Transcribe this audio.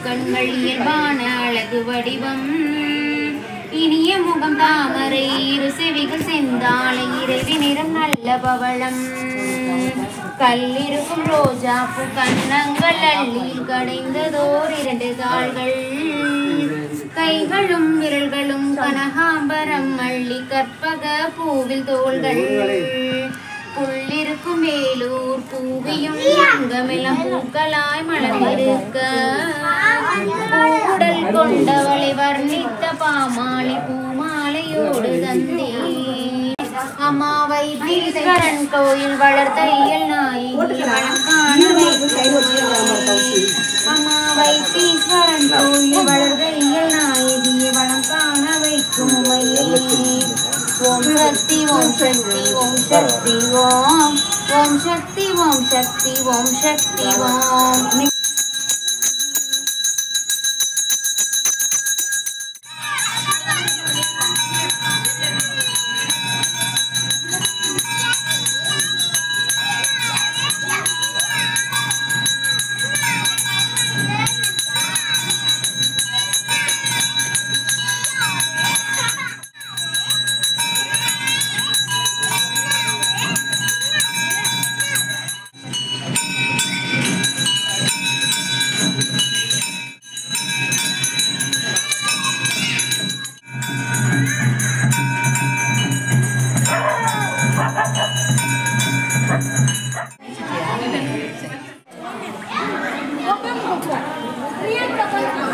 கண்கள் இயல்பான அழகு வடிவம் இனிய முகம் தாமரை இரு செவிகள் செந்தாளை இறைவி நிறம் நல்ல பவளம் கல்லிருக்கும் ரோஜா பூ கன்னங்கள் அள்ளியில் கடைந்ததோர் இரண்டு தாள்கள் கைகளும் விரல்களும் கனகாம்பரம் அள்ளி கற்பக பூவில் தோள்கள் புள்ளிருக்கும் வேலூர் பூவியும் அங்கமெல்லாம் பூக்களாய் மலர்ந்திருக்க பூவுடல் கொண்டவளை வர்ணித்த பாமாலை பூமாலையோடு தந்தே அம்மாவை தீஸ்வரன் கோயில் வளர்த்த இயல் நாயகி வளம் காண அம்மாவை தீஸ்வரன் கோயில் வளர்த்த இயல் நாயகி வளம் காண வைக்கும் உமையே ஓம் சக்தி ஓம் சக்தி ஓம் சக்தி ஓம் ஓம் சக்தி ஓம் சக்தி ஓம் சக்தி ஓம் Priyanka,